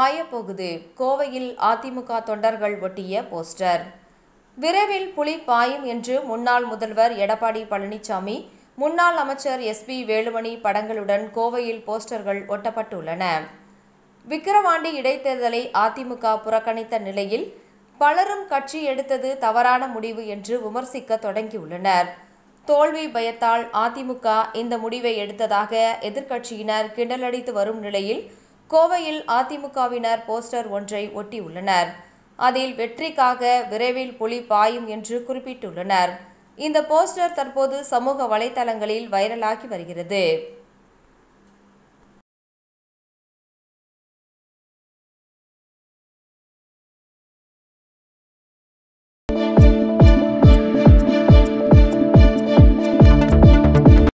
பாயப்போகுது கோவையில் அதிமுக தொண்டர்கள் ஒட்டிய போஸ்டர் விரைவில் புலி பாயும் என்று முன்னாள் முதல்வர் எடப்பாடி பழனிசாமி முன்னாள் அமைச்சர் எஸ்பி வேலுமணி படங்களுடன் கோவையில் போஸ்டர்கள் ஒட்டப்பட்டுள்ளன விக்கிரவாண்டி இடைத்தேர்தலை அதிமுக புறக்கணித்த நிலையில் பலரும் கட்சி எடுத்தது தவறான முடிவு என்று விமர்சிக்க தொடங்கியுள்ளனர் தோல்வி பயத்தால் அதிமுக இந்த முடிவை எடுத்ததாக எதிர்க்கட்சியினர் கிண்டலடித்து வரும் நிலையில் கோவையில் அதிமுகவினர் போஸ்டர் ஒன்றை ஒட்டியுள்ளனர் அதில் வெற்றிக்காக விரைவில் புலி பாயும் என்று குறிப்பிட்டுள்ளனர் இந்த போஸ்டர் தற்போது சமூக வலைதளங்களில் வைரலாகி வருகிறது